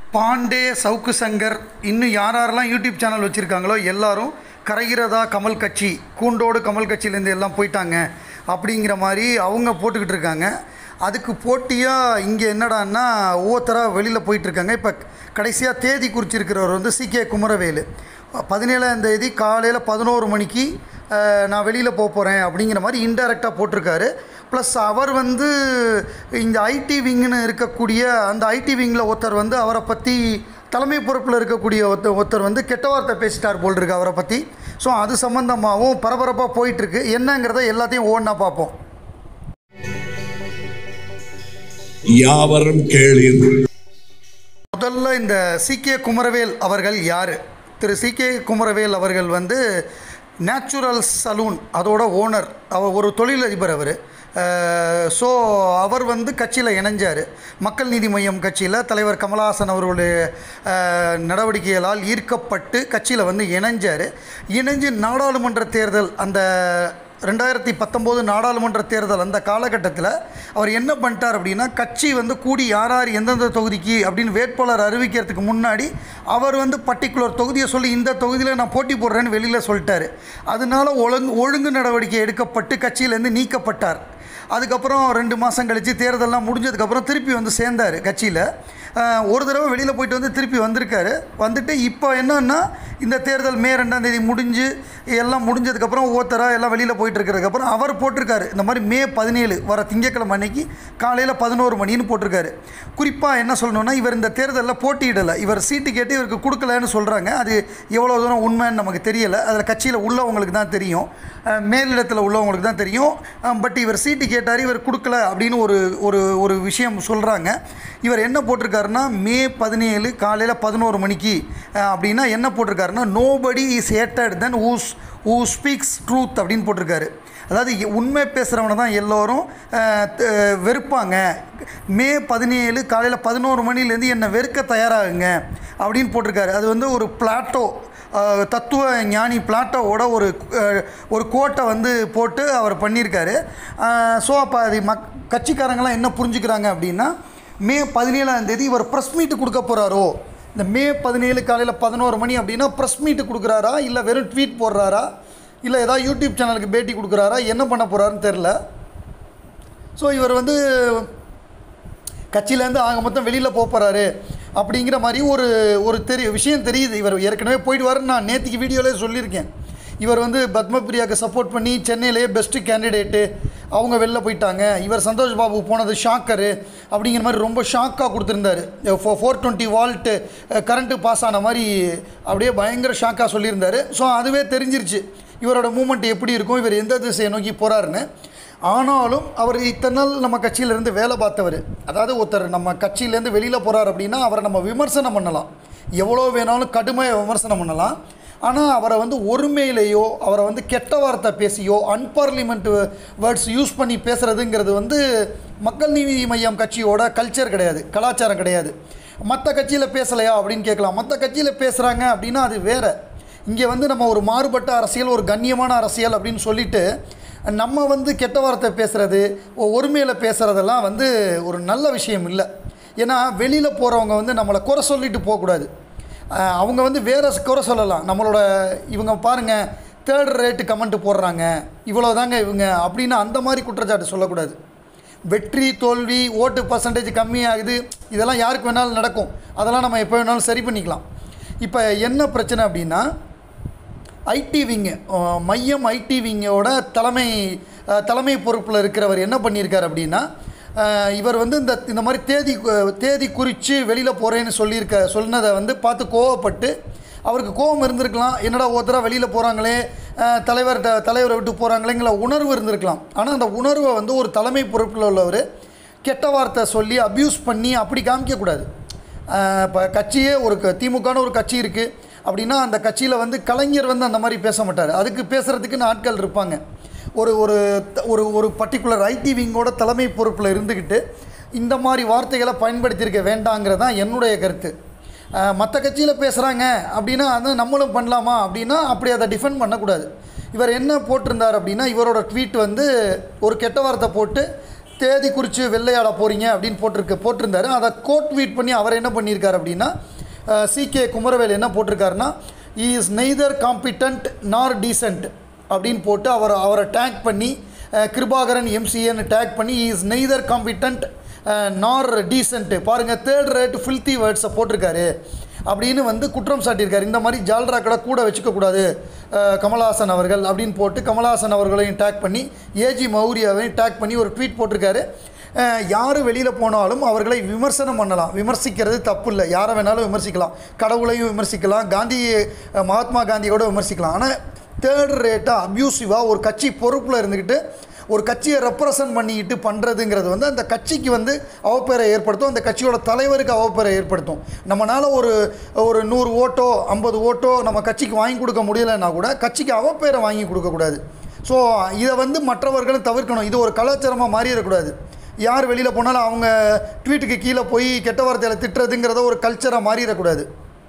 பாண்டே சவுக்கு சங்கர் இன்னும் யார் யாரெல்லாம் யூடியூப் சேனல் வச்சுருக்காங்களோ எல்லாரும் கரைகிறதா கமல் கட்சி கூண்டோடு கமல் கட்சியிலேருந்து எல்லாம் போயிட்டாங்க அப்படிங்கிற மாதிரி அவங்க போட்டுக்கிட்டு இருக்காங்க அதுக்கு போட்டியாக இங்கே என்னடான்னா ஒவ்வொருத்தராக வெளியில் போயிட்டுருக்காங்க இப்போ கடைசியாக தேதி குறிச்சிருக்கிறவர் வந்து சி கே குமரவேலு பதினேழாம் தேதி காலையில் பதினோரு மணிக்கு அஹ், நான் வெளியில் போக போகிறேன் அப்படிங்கிற மாதிரி இன்டெரக்டாக போட்டிருக்காரு ப்ளஸ் அவர் வந்து இந்த ஐடி விங்குன்னு இருக்கக்கூடிய அந்த ஐடி விங்கில் ஒருத்தர் வந்து அவரை பற்றி தலைமை பொறுப்பில் இருக்கக்கூடிய ஒருத்தர் ஒருத்தர் வந்து கெட்ட வார்த்தை பேசிட்டார் போல் இருக்கு அவரை பற்றி ஸோ அது சம்மந்தமாகவும் பரபரப்பாக போயிட்டுருக்கு என்னங்கிறத எல்லாத்தையும் ஒவ்வொன்றா பார்ப்போம் யாவரும் கேளீர் முதல்ல இந்த சி கே குமரவேல் அவர்கள் யார் திரு சி கே குமரவேல் அவர்கள் வந்து நேச்சுரல் சலூன் அதோட ஓனர் அவர் ஒரு தொழிலதிபர் அவர் ஸோ அவர் வந்து கட்சியில் இணைஞ்சார் மக்கள் நீதி மையம் கட்சியில் தலைவர் கமலஹாசன் அவர்களுடைய அஹ், நடவடிக்கைகளால் ஈர்க்கப்பட்டு கட்சியில் வந்து இணைஞ்சார் இணைஞ்சு நாடாளுமன்ற தேர்தல் அந்த ரெண்டாயிரத்தி பத்தொம்போது நாடாளுமன்ற தேர்தல் அந்த காலகட்டத்தில் அவர் என்ன பண்ணிட்டார் அப்படின்னா கட்சி வந்து கூடி யார் யார் எந்தெந்த தொகுதிக்கு அப்படின்னு வேட்பாளர் அறிவிக்கிறதுக்கு முன்னாடி அவர் வந்து பர்டிகுலர் தொகுதியை சொல்லி இந்த தொகுதியில் நான் போட்டி போடுறேன்னு வெளியில் சொல்லிட்டாரு அதனால ஒழுங்கு ஒழுங்கு நடவடிக்கை எடுக்கப்பட்டு கட்சியிலேருந்து நீக்கப்பட்டார் அதுக்கப்புறம் ரெண்டு மாதம் கழித்து தேர்தல்லாம் முடிஞ்சதுக்கப்புறம் திருப்பி வந்து சேர்ந்தார் கட்சியில் அஹ், ஒரு தடவை வெளியில் போயிட்டு வந்து திருப்பி வந்திருக்காரு வந்துட்டு இப்போ என்னன்னா இந்த தேர்தல் மே ரெண்டாம் தேதி முடிஞ்சு எல்லாம் முடிஞ்சதுக்கப்புறம் ஒவ்வொருத்தராக எல்லாம் வெளியில் போயிட்டு இருக்கிறதுக்கப்புறம் அவர் போட்டிருக்காரு இந்த மாதிரி மே பதினேழு வர திங்கட்கிழமை அன்னைக்கு காலையில் பதினோரு மணின்னு போட்டிருக்காரு குறிப்பாக என்ன சொல்லணும்னா இவர் இந்த தேர்தலில் போட்டியிடலை இவர் சீட்டு கேட்டு இவருக்கு கொடுக்கலன்னு சொல்கிறாங்க அது எவ்வளோ தூரம் உண்மைன்னு நமக்கு தெரியலை அதில் கட்சியில் உள்ளவங்களுக்கு தான் தெரியும் அஹ், மேலிடத்தில் உள்ளவங்களுக்கு தான் தெரியும் பட் இவர் சீட்டு கேட்டார் இவர் கொடுக்கல அப்படின்னு ஒரு ஒரு ஒரு விஷயம் சொல்கிறாங்க இவர் என்ன போட்டிருக்காருன்னா மே பதினேழு காலையில் பதினோரு மணிக்கு அஹ், அப்படின்னா என்ன போட்டிருக்காருன்னா nobody is hated than whose who speaks truth அப்படின்னு போட்டிருக்காரு அதாவது எ- உண்மை பேசுகிறவனை தான் எல்லோரும் அஹ், த- வெறுப்பாங்க மே பதினேழு காலையில் பதினோரு மணிலேருந்து என்னை வெறுக்க தயாராகுங்க அப்படின்னு போட்டிருக்காரு அது வந்து ஒரு பிளாட்டோ அஹ், தத்துவ ஞானி பிளாட்டோவோட ஒரு அஹ், ஒரு கோட்டை வந்து போட்டு அவர் பண்ணியிருக்காரு ஸோ அப்போ அது மக் கட்சிக்காரங்களாம் என்ன புரிஞ்சுக்கிறாங்க அப்படின்னா மே பதினேழாம் தேதி இவர் ப்ரெஸ் மீட்டு கொடுக்க போகிறாரோ இந்த மே பதினேழு காலையில் பதினோரு மணி அப்படின்னா ப்ரெஸ் மீட்டு கொடுக்குறாரா இல்லை வெறும் ட்வீட் போடுறாரா இல்லை ஏதாவது யூடியூப் சேனலுக்கு பேட்டி கொடுக்குறாரா என்ன பண்ண போகிறாருன்னு தெரில ஸோ இவர் வந்து கட்சியிலேருந்து ஆக மொத்தம் வெளியில் போக போகிறாரு அப்படிங்கிற மாதிரி ஒரு ஒரு தெரிய விஷயம் தெரியுது இவர் ஏற்கனவே போயிடுவாருன்னு நான் நேற்றுக்கு வீடியோவிலே சொல்லியிருக்கேன் இவர் வந்து பத்மபிரியாவுக்கு சப்போர்ட் பண்ணி சென்னையிலேயே பெஸ்ட்டு கேண்டிடேட்டு அவங்க வெளில போயிட்டாங்க இவர் சந்தோஷ் பாபு போனது ஷாக்கரு அப்படிங்கிற மாதிரி ரொம்ப ஷாக்காக கொடுத்துருந்தாரு four twenty volt current pass ஆன மாதிரி அப்படியே பயங்கர ஷாக்காக சொல்லியிருந்தாரு ஸோ அதுவே தெரிஞ்சிருச்சு இவரோட மூமெண்ட் எப்படி இருக்கும் இவர் எந்த திசையை நோக்கி போகிறாருன்னு ஆனாலும் அவர் இத்தனை நாள் நம்ம கட்சியிலேருந்து வேலை பார்த்தவர் அதாவது ஒருத்தர் நம்ம கட்சியிலேருந்து வெளியில் போகிறார் அப்படின்னா அவரை நம்ம விமர்சனம் பண்ணலாம் எவ்வளோ வேணாலும் கடுமையாக விமர்சனம் பண்ணலாம் ஆனால் அவரை வந்து ஒருமையிலேயோ அவரை வந்து கெட்ட வார்த்தை பேசியோ அன்பார்லிமெண்ட் வேர்ட்ஸ் யூஸ் பண்ணி பேசுகிறதுங்கிறது வந்து மக்கள் நீதி மையம் கட்சியோட கல்ச்சர் கிடையாது கலாச்சாரம் கிடையாது மற்ற கட்சியில் பேசலையா அப்படின்னு கேட்கலாம் மற்ற கட்சியில் பேசுகிறாங்க அப்படின்னா அது வேறு இங்கே வந்து நம்ம ஒரு மாறுபட்ட அரசியல் ஒரு கண்ணியமான அரசியல் அப்படின்னு சொல்லிட்டு நம்ம வந்து கெட்ட வார்த்தை பேசுகிறது ஒருமையில் பேசுகிறதெல்லாம் வந்து ஒரு நல்ல விஷயம் இல்லை ஏன்னா வெளியில் போகிறவங்க வந்து நம்மளை குறை சொல்லிட்டு போகக்கூடாது அஹ் அவங்க வந்து வேறு குறை சொல்லலாம் நம்மளோட இவங்க பாருங்கள் தேர்ட் ரேட்டு கமெண்ட் போடுறாங்க இவ்வளோ தாங்க இவங்க அப்படின்னு அந்த மாதிரி குற்றச்சாட்டு சொல்லக்கூடாது வெற்றி தோல்வி ஓட்டு பர்சன்டேஜ் கம்மியாகுது இதெல்லாம் யாருக்கு வேணாலும் நடக்கும் அதெல்லாம் நம்ம எப்போ வேணாலும் சரி பண்ணிக்கலாம் இப்போ என்ன பிரச்சனை அப்படின்னா ஐடி விங்கு அஹ், மையம் ஐடி விங்கோட தலைமை அஹ், தலைமை பொறுப்பில் இருக்கிறவர் என்ன பண்ணியிருக்கார் அப்படின்னா அஹ், இவர் வந்து இந்த இந்த மாதிரி தேதி கு- தேதி குறித்து வெளியில் போகிறேன்னு சொல்லியிருக்க சொன்னதை வந்து பார்த்து கோவப்பட்டு அவருக்கு கோபம் இருந்திருக்கலாம் என்னடா ஒருத்தராக வெளியில் போகிறாங்களே அஹ், தலைவர்கிட்ட தலைவரை விட்டு போகிறாங்களேங்கிற உணர்வு இருந்திருக்கலாம் ஆனால் அந்த உணர்வை வந்து ஒரு தலைமை பொறுப்பில் உள்ளவர் கெட்ட வார்த்தை சொல்லி அப்யூஸ் பண்ணி அப்படி காமிக்கக்கூடாது இப்போ கட்சியே ஒரு க- திமுகன்னு ஒரு கட்சி இருக்குது அப்படின்னா அந்த கட்சியில் வந்து கலைஞர் வந்து அந்த மாதிரி பேச மாட்டார் அதுக்கு பேசுகிறதுக்குன்னு ஆட்கள் இருப்பாங்க ஒரு ஒரு த- ஒரு ஒரு பர்டிகுலர் ஐடி விங்கோட தலைமை பொறுப்பில் இருந்துக்கிட்டு இந்த மாதிரி வார்த்தைகளை பயன்படுத்தியிருக்க வேண்டாங்கிறது தான் என்னுடைய கருத்து மற்ற கட்சியில் பேசுகிறாங்க அப்படின்னா அது நம்மளும் பண்ணலாமா அப்படின்னா அப்படி அதை டிஃபெண்ட் பண்ணக்கூடாது இவர் என்ன போட்டிருந்தார் அப்படின்னா இவரோட ட்வீட் வந்து ஒரு கெட்ட வார்த்தை போட்டு தேதி குறித்து வெள்ளையாட போகிறீங்க அப்படின்னு போட்டிருக்கு போட்டிருந்தாரு அதை கோட் ட்வீட் பண்ணி அவர் என்ன பண்ணியிருக்காரு அப்படின்னா சிகே குமரவேல் என்ன போட்டிருக்காருன்னா இ is neither competent nor decent அப்படின்னு போட்டு அவர் அவரை டேக் பண்ணி அஹ், கிருபாகரன் எம்சிஏன்னு டேக் பண்ணி he is neither competent nor decent பாருங்கள் தேர்ட் ரேட் ஃபில்த்தி வேர்ட்ஸை போட்டிருக்காரு அப்படின்னு வந்து குற்றம் சாட்டியிருக்காரு இந்த மாதிரி ஜால்ராக்கடை கூட வச்சுக்கக்கூடாது அஹ், கமலஹாசன் அவர்கள் அப்படின்னு போட்டு கமலஹாசன் அவர்களையும் டேக் பண்ணி ஏஜி மௌரியாவையும் டேக் பண்ணி ஒரு ட்வீட் போட்டிருக்காரு அஹ், யார் வெளியில் போனாலும் அவர்களை விமர்சனம் பண்ணலாம் விமர்சிக்கிறது தப்பு இல்லை யாரை வேணாலும் விமர்சிக்கலாம் கடவுளையும் விமர்சிக்கலாம் காந்தி அஹ், மகாத்மா காந்தியோட விமர்சிக்கலாம் ஆனால் தேர்ட் ரேட்டாக அப்யூசிவாக ஒரு கட்சி பொறுப்பில் இருந்துக்கிட்டு ஒரு கட்சியை ரெப்ரசன்ட் பண்ணிக்கிட்டு பண்ணுறதுங்கிறது வந்து அந்த கட்சிக்கு வந்து அவப்பேரை ஏற்படுத்தும் அந்த கட்சியோட தலைவருக்கு அவப்பேரை ஏற்படுத்தும் நம்மளால் ஒரு ஒரு நூறு ஓட்டோ ஐம்பது ஓட்டோ நம்ம கட்சிக்கு வாங்கி கொடுக்க முடியலைன்னா கூட கட்சிக்கு அவப்பேரை வாங்கி கொடுக்கக்கூடாது ஸோ இதை வந்து மற்றவர்களும் தவிர்க்கணும் இது ஒரு கலாச்சாரமாக மாறிடக்கூடாது யார் வெளியில் போனாலும் அவங்க ட்வீட்டுக்கு கீழே போய் கெட்ட வார்த்தையில் திட்டுறதுங்கிறத ஒரு கல்ச்சராக மாறிடக்கூடாது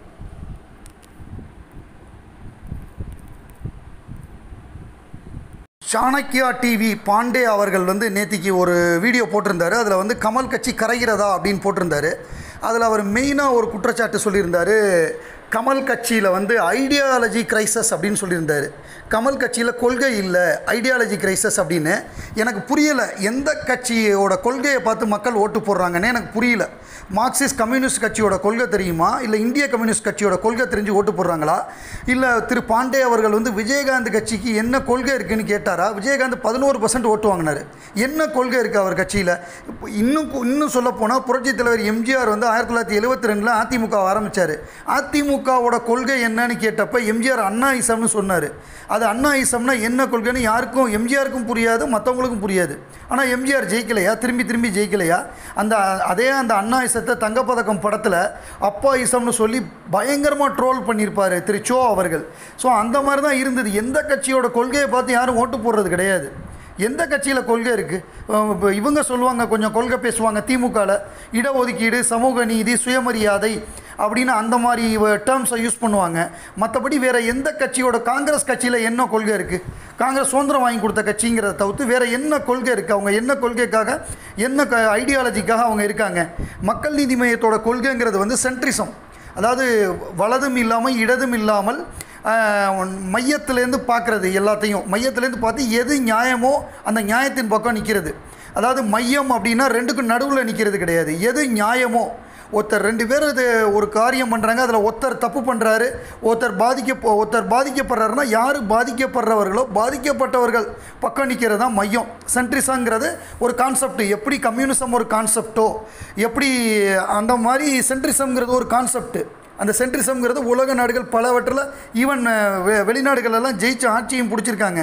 சாணக்கியா டிவி பாண்டே அவர்கள் வந்து நேத்திக்கு ஒரு வீடியோ போட்டிருந்தாரு அதில் வந்து கமல் கட்சி கரைகிறதா அப்படின்னு போட்டிருந்தாரு அதில் அவர் மெயினாக ஒரு குற்றச்சாட்டு சொல்லியிருந்தாரு கமல் கட்சியில் வந்து ஐடியாலஜி கிரைசஸ் அப்படின்னு சொல்லியிருந்தாரு கமல் கட்சியில் கொள்கை இல்லை ஐடியாலஜி கிரைசஸ் அப்படின்னு எனக்கு புரியலை எந்த கட்சியோட கொள்கையை பார்த்து மக்கள் ஓட்டு போடுறாங்கன்னு எனக்கு புரியல மார்க்சிஸ்ட் கம்யூனிஸ்ட் கட்சியோட கொள்கை தெரியுமா இல்லை இந்திய கம்யூனிஸ்ட் கட்சியோட கொள்கை தெரிஞ்சு ஓட்டு போடுறாங்களா இல்லை திரு பாண்டே அவர்கள் வந்து விஜயகாந்த் கட்சிக்கு என்ன கொள்கை இருக்குன்னு கேட்டாரா விஜயகாந்த் பதினோரு பர்சன்ட் ஓட்டு வாங்கினார் என்ன கொள்கை இருக்குது அவர் கட்சியில் இப்போ இன்னும் கு- இன்னும் சொல்லப்போனால் புரட்சித் தலைவர் எம்ஜிஆர் வந்து ஆயிரத்தி தொள்ளாயிரத்தி எழுபத்தி ரெண்டில் அதிமுக ஆரம்பித்தார் அதிமுகவோட கொள்கை என்னன்னு கேட்டப்ப எம்ஜிஆர் அண்ணா இசம்னு சொன்னார் அது அண்ணா இசம்னா என்ன கொள்கைன்னு யாருக்கும் எம்ஜிஆருக்கும் புரியாது மற்றவங்களுக்கும் புரியாது ஆனால் எம்ஜிஆர் ஜெயிக்கலையா திரும்பி திரும்பி ஜெயிக்கலையா அந்த அதே அந்த அண்ணா இசத்தை தங்கப்பதக்கம் படத்தில் அப்பா இசம்னு சொல்லி பயங்கரமாக ட்ரோல் பண்ணியிருப்பார் திரு சோ அவர்கள் ஸோ அந்த மாதிரி தான் இருந்தது எந்த கட்சியோட கொள்கையை பார்த்து யாரும் ஓட்டு போடுறது கிடையாது எந்த கட்சியில் கொள்கை இருக்குது இப்போ இவங்க சொல்லுவாங்க கொஞ்சம் கொள்கை பேசுவாங்க திமுகவில் இடஒதுக்கீடு சமூக நீதி சுயமரியாதை அப்படின்னு அந்த மாதிரி டேர்ம்ஸை யூஸ் பண்ணுவாங்க மற்றபடி வேறு எந்த கட்சியோட காங்கிரஸ் கட்சியில் என்ன கொள்கை இருக்குது காங்கிரஸ் சுதந்திரம் வாங்கி கொடுத்த கட்சிங்கிறத தவிர்த்து வேறு என்ன கொள்கை இருக்குது அவங்க என்ன கொள்கைக்காக என்ன க ஐடியாலஜிக்காக அவங்க இருக்காங்க மக்கள் நீதி மையத்தோட கொள்கைங்கிறது வந்து சென்ட்ரிசம் அதாவது வலதும் இல்லாமல் இடதும் இல்லாமல் ஆஹ், மையத்திலேருந்து பார்க்குறது எல்லாத்தையும் மையத்திலேருந்து பார்த்து எது நியாயமோ அந்த நியாயத்தின் பக்கம் நிற்கிறது அதாவது மையம் அப்படின்னா ரெண்டுக்கும் நடுவில் நிற்கிறது கிடையாது எது நியாயமோ ஒருத்தர் ரெண்டு பேர் இது ஒரு காரியம் பண்ணுறாங்க அதில் ஒருத்தர் தப்பு பண்ணுறாரு ஒருத்தர் பாதிக்க ஒருத்தர் பாதிக்கப்படுறாருன்னா யார் பாதிக்கப்படுறவர்களோ பாதிக்கப்பட்டவர்கள் பக்கம் நிற்கிறது தான் மையம் சென்ட்ரிசங்கிறது ஒரு கான்செப்ட் எப்படி கம்யூனிசம் ஒரு கான்செப்டோ எப்படி அந்த மாதிரி சென்ட்ரிசம்ங்கிறது ஒரு கான்செப்ட் அந்த சென்ட்ரிசம்ங்கிறது உலக நாடுகள் பலவற்றில் ஈவன் வெ வெளிநாடுகள் எல்லாம் ஜெயிச்சு ஆட்சியும் பிடிச்சிருக்காங்க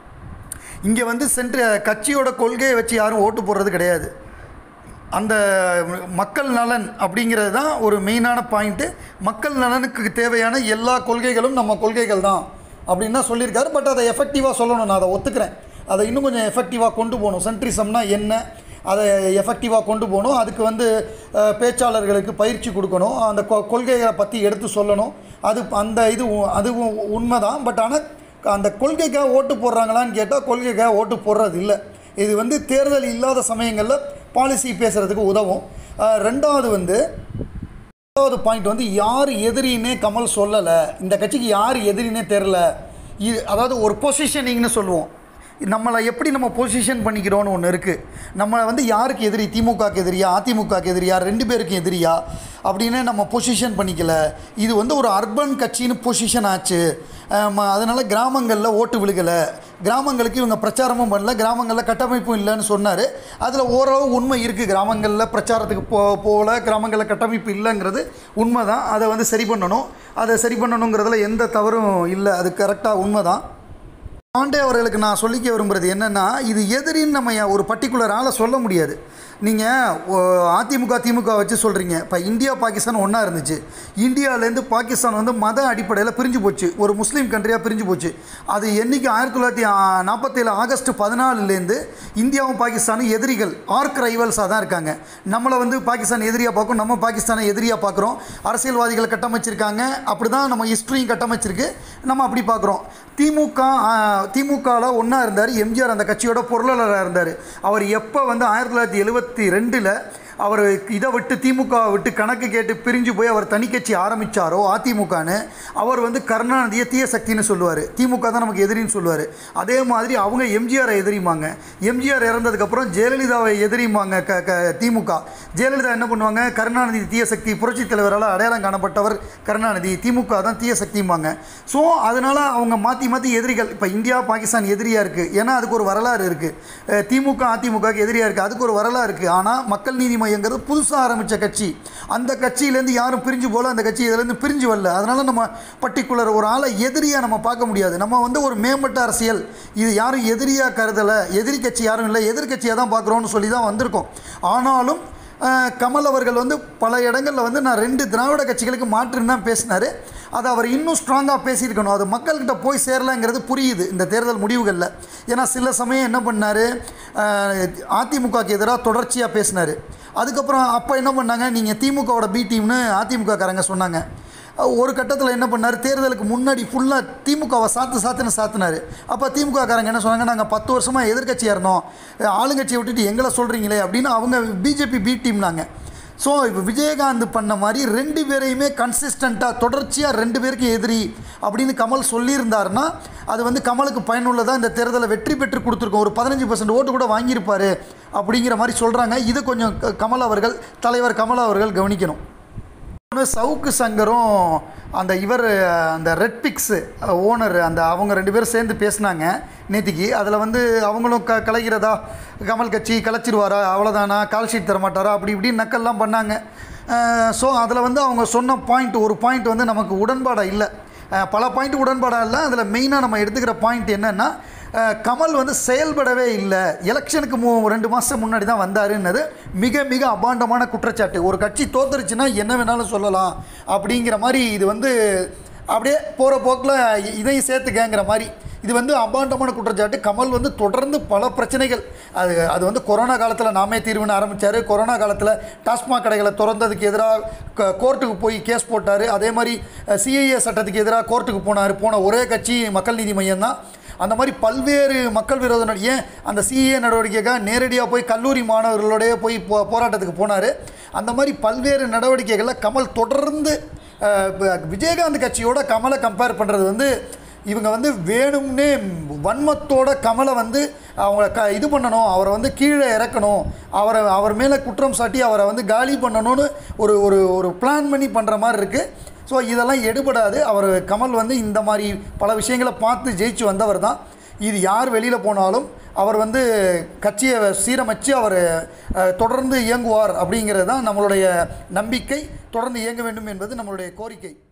இங்கே வந்து சென்ட்ரி கட்சியோட கொள்கையை வச்சு யாரும் ஓட்டு போடுறது கிடையாது அந்த மக்கள் நலன் அப்படிங்கிறது தான் ஒரு மெயினான பாயிண்ட்டு மக்கள் நலனுக்கு தேவையான எல்லா கொள்கைகளும் நம்ம கொள்கைகள் தான் அப்படின்னு தான் சொல்லியிருக்காரு பட் அதை எஃபெக்டிவாக சொல்லணும் நான் அதை ஒத்துக்கிறேன் அதை இன்னும் கொஞ்சம் எஃபெக்டிவாக கொண்டு போகணும் சென்ட்ரிசம்னா என்ன அதை எஃபெக்டிவாக கொண்டு போகணும் அதுக்கு வந்து அஹ், பேச்சாளர்களுக்கு பயிற்சி கொடுக்கணும் அந்த கொ கொள்கைகளை பற்றி எடுத்து சொல்லணும் அது அந்த இது உ- அதுவும் உண்மை தான் பட் ஆனால் அந்த கொள்கைக்காக ஓட்டு போடுறாங்களான்னு கேட்டால் கொள்கைக்காக ஓட்டு போடுறது இல்லை இது வந்து தேர்தல் இல்லாத சமயங்களில் பாலிசி பேசுகிறதுக்கு உதவும் அஹ், ரெண்டாவது வந்து ரெண்டாவது பாயிண்ட் வந்து யார் எதிரின்னே கமல் சொல்லலை இந்த கட்சிக்கு யார் எதிரினே தெரில இது அதாவது ஒரு பொசிஷனிங்னு சொல்லுவோம் நம்மளை எப்படி நம்ம பொசிஷன் பண்ணிக்கிறோன்னு ஒன்று இருக்குது நம்மளை வந்து யாருக்கு எதிரி திமுகக்கு எதிரியா அதிமுகக்கு எதிரியா ரெண்டு பேருக்கும் எதிரியா அப்படின்னு நம்ம பொசிஷன் பண்ணிக்கல இது வந்து ஒரு அர்பன் கட்சின்னு பொசிஷன் ஆச்சு அதனால் கிராமங்களில் ஓட்டு விழுகலை கிராமங்களுக்கு இவங்க பிரச்சாரமும் பண்ணல கிராமங்களில் கட்டமைப்பும் இல்லைன்னு சொன்னார் அதில் ஓரளவு உண்மை இருக்குது கிராமங்களில் பிரச்சாரத்துக்கு போ போகல கிராமங்களில் கட்டமைப்பு இல்லைங்கிறது உண்மை தான் அதை வந்து சரி பண்ணணும் அதை சரி பண்ணணுங்கிறதுல எந்த தவறும் இல்லை அது கரெக்டாக உண்மை தான் பாண்டே அவர்களுக்கு நான் சொல்லிக்க விரும்புகிறது என்னென்னா இது எதிரின்னு நம்ம ஒரு பர்டிகுலர் ஆளை சொல்ல முடியாது நீங்கள் அதிமுக திமுக வச்சு சொல்கிறீங்க இப்போ இந்தியா பாகிஸ்தான் ஒன்றா இருந்துச்சு இந்தியாவிலேருந்து பாகிஸ்தான் வந்து மத அடிப்படையில் பிரிஞ்சு போச்சு ஒரு முஸ்லீம் கண்ட்ரியாக பிரிஞ்சு போச்சு அது என்னைக்கு ஆயிரத்தி தொள்ளாயிரத்தி நாற்பத்தேழு ஆகஸ்ட் பதினாலுலேருந்து இந்தியாவும் பாகிஸ்தானும் எதிரிகள் ஆர்க் ரைவல்ஸாக தான் இருக்காங்க நம்மளை வந்து பாகிஸ்தான் எதிரியாக பார்க்கும் நம்ம பாகிஸ்தானை எதிரியாக பார்க்குறோம் அரசியல்வாதிகளை கட்டமைச்சிருக்காங்க அப்படி தான் நம்ம ஹிஸ்ட்ரியும் கட்டமைச்சிருக்கு நம்ம அப்படி பார்க்குறோம் திமுக ஆ, திமுகவில் ஒன்றா இருந்தார் எம்ஜிஆர் அந்த கட்சியோட பொருளாளராக இருந்தார் அவர் எப்போ வந்து ஆயிரத்தி தொள்ளாயிரத்தி எழுபத்தி ரெண்டில் அவர் இதை விட்டு திமுக விட்டு கணக்கு கேட்டு பிரிஞ்சு போய் அவர் தனி கட்சி ஆரம்பித்தாரோ அதிமுகன்னு அவர் வந்து கருணாநிதியை தீய சக்தின்னு சொல்லுவார் திமுக தான் நமக்கு எதிரின்னு சொல்லுவார் அதே மாதிரி அவங்க எம்ஜிஆரை எதிரிமாங்க எம்ஜிஆர் இறந்ததுக்கப்புறம் ஜெயலலிதாவை எதிரிமாங்க க க திமுக ஜெயலலிதா என்ன பண்ணுவாங்க கருணாநிதி தீய சக்தி புரட்சி தலைவரால் அடையாளம் காணப்பட்டவர் கருணாநிதி திமுக தான் தீய சக்திம்பாங்க ஸோ அதனால் அவங்க மாற்றி மாற்றி எதிரிகள் இப்போ இந்தியா பாகிஸ்தான் எதிரியாக இருக்குது ஏன்னா அதுக்கு ஒரு வரலாறு இருக்குது திமுக அதிமுகவுக்கு எதிரியாக இருக்குது அதுக்கு ஒரு வரலாறு இருக்குது ஆனால் மக்கள் நீதி மையங்கிறது புதுசாக ஆரம்பித்த கட்சி அந்த கட்சியிலேருந்து யாரும் பிரிஞ்சு போல அந்த கட்சி இதுலேருந்து பிரிஞ்சு வரல அதனால் நம்ம பர்டிகுலர் ஒரு ஆளை எதிரியாக நம்ம பார்க்க முடியாது நம்ம வந்து ஒரு மேம்பட்ட அரசியல் இது யாரும் எதிரியாக கருதலை எதிரி கட்சி யாரும் இல்லை எதிர்கட்சியாக தான் பார்க்குறோன்னு சொல்லி தான் வந்திருக்கோம் ஆனாலும் அஹ், கமல் அவர்கள் வந்து பல இடங்களில் வந்து நான் ரெண்டு திராவிட கட்சிகளுக்கு மாற்றுன்னு தான் பேசினார் அதை அவர் இன்னும் ஸ்ட்ராங்காக பேசியிருக்கணும் அது மக்கள்கிட்ட போய் சேரலாங்கிறது புரியுது இந்த தேர்தல் முடிவுகளில் ஏன்னா சில சமயம் என்ன பண்ணார் அதிமுகக்கு எதிராக தொடர்ச்சியாக பேசினார் அதுக்கப்புறம் அப்போ என்ன பண்ணாங்க நீங்கள் திமுகவோட பி டீம்னு அதிமுககாரங்க சொன்னாங்க ஒரு கட்டத்தில் என்ன பண்ணார் தேர்தலுக்கு முன்னாடி ஃபுல்லாக திமுகவை சாத்து சாத்துன்னு சாத்தினார் அப்போ திமுககாரங்க என்ன சொன்னாங்க நாங்கள் பத்து வருஷமாக எதிர்க்கட்சியாக இருந்தோம் ஆளுங்கட்சியை விட்டுட்டு எங்களை சொல்கிறீங்களே அப்படின்னு அவங்க பிஜேபி பி டீம்னாங்க ஸோ இப்போ விஜயகாந்த் பண்ண மாதிரி ரெண்டு பேரையுமே கன்சிஸ்டண்ட்டாக தொடர்ச்சியாக ரெண்டு பேருக்கு எதிரி அப்படின்னு கமல் சொல்லியிருந்தாருன்னா அது வந்து கமலுக்கு பயனுள்ளதாக இந்த தேர்தலை வெற்றி பெற்று கொடுத்துருக்கோம் ஒரு பதினஞ்சு பர்சன்ட் ஓட்டு கூட வாங்கியிருப்பார் அப்படிங்கிற மாதிரி சொல்கிறாங்க இது கொஞ்சம் க- கமல் அவர்கள் தலைவர் கமல் அவர்கள் கவனிக்கணும் இன்னொன்னு சவுக்கு சங்கரும் அந்த இவர் அந்த ரெட் பிக்ஸு ஓனர் அந்த அவங்க ரெண்டு பேரும் சேர்ந்து பேசினாங்க நேத்திக்கு அதில் வந்து அவங்களும் க கலைகிறதா கமல் கட்சி கலைச்சிருவாரா அவ்வளோதானா கால் ஷீட் தர மாட்டாரா அப்படி இப்படின்னு நக்கல்லாம் பண்ணாங்க ஸோ அதில் வந்து அவங்க சொன்ன பாயிண்ட் ஒரு பாயிண்ட் வந்து நமக்கு உடன்பாடாக இல்லை அஹ், பல பாயிண்ட் உடன்பாடாக இல்லை அதில் மெயினாக நம்ம எடுத்துக்கிற பாயிண்ட் என்னென்னா அஹ், கமல் வந்து செயல்படவே இல்லை எலெக்ஷனுக்கு மூ ரெண்டு மாதம் முன்னாடி தான் வந்தாருன்னது மிக மிக அபாண்டமான குற்றச்சாட்டு ஒரு கட்சி தோத்துருச்சுன்னா என்ன வேணாலும் சொல்லலாம் அப்படிங்கிற மாதிரி இது வந்து அப்படியே போகிற போக்கில் இதையும் சேர்த்துக்கங்கிற மாதிரி இது வந்து அபாண்டமான குற்றச்சாட்டு கமல் வந்து தொடர்ந்து பல பிரச்சனைகள் அது அது வந்து கொரோனா காலத்தில் நாமே தீர்வுன்னு ஆரம்பித்தார் கொரோனா காலத்தில் டாஸ்மாக் கடைகளை திறந்ததுக்கு எதிராக கோர்ட்டுக்கு போய் கேஸ் போட்டார் அதே மாதிரி சிஐஏ சட்டத்துக்கு எதிராக கோர்ட்டுக்கு போனார் போன ஒரே கட்சி மக்கள் நீதி மையம் தான் அந்த மாதிரி பல்வேறு மக்கள் விரோத நட- ஏன் அந்த சிஏ நடவடிக்கைக்காக நேரடியாக போய் கல்லூரி மாணவர்களோடய போய் போ போராட்டத்துக்கு போனார் அந்த மாதிரி பல்வேறு நடவடிக்கைகளில் கமல் தொடர்ந்து அஹ், ப- விஜயகாந்த் கட்சியோட கமலை கம்பேர் பண்ணுறது வந்து இவங்க வந்து வேணும்னே வன்மத்தோட கமலை வந்து அவங்கள க இது பண்ணணும் அவரை வந்து கீழே இறக்கணும் அவரை அவர் மேலே குற்றம் சாட்டி அவரை வந்து காலி பண்ணணும்னு ஒரு ஒரு ஒரு பிளான் பண்ணி பண்ணுற மாதிரி இருக்குது ஸோ இதெல்லாம் எடுபடாது அவர் கமல் வந்து இந்த மாதிரி பல விஷயங்களை பார்த்து ஜெயிச்சு வந்தவர் தான் இது யார் வெளியில் போனாலும் அவர் வந்து கட்சியை சீரமைச்சு அவர் அஹ், தொடர்ந்து இயங்குவார் அப்படிங்கிறது தான் நம்மளுடைய நம்பிக்கை தொடர்ந்து இயங்க வேண்டும் என்பது நம்மளுடைய கோரிக்கை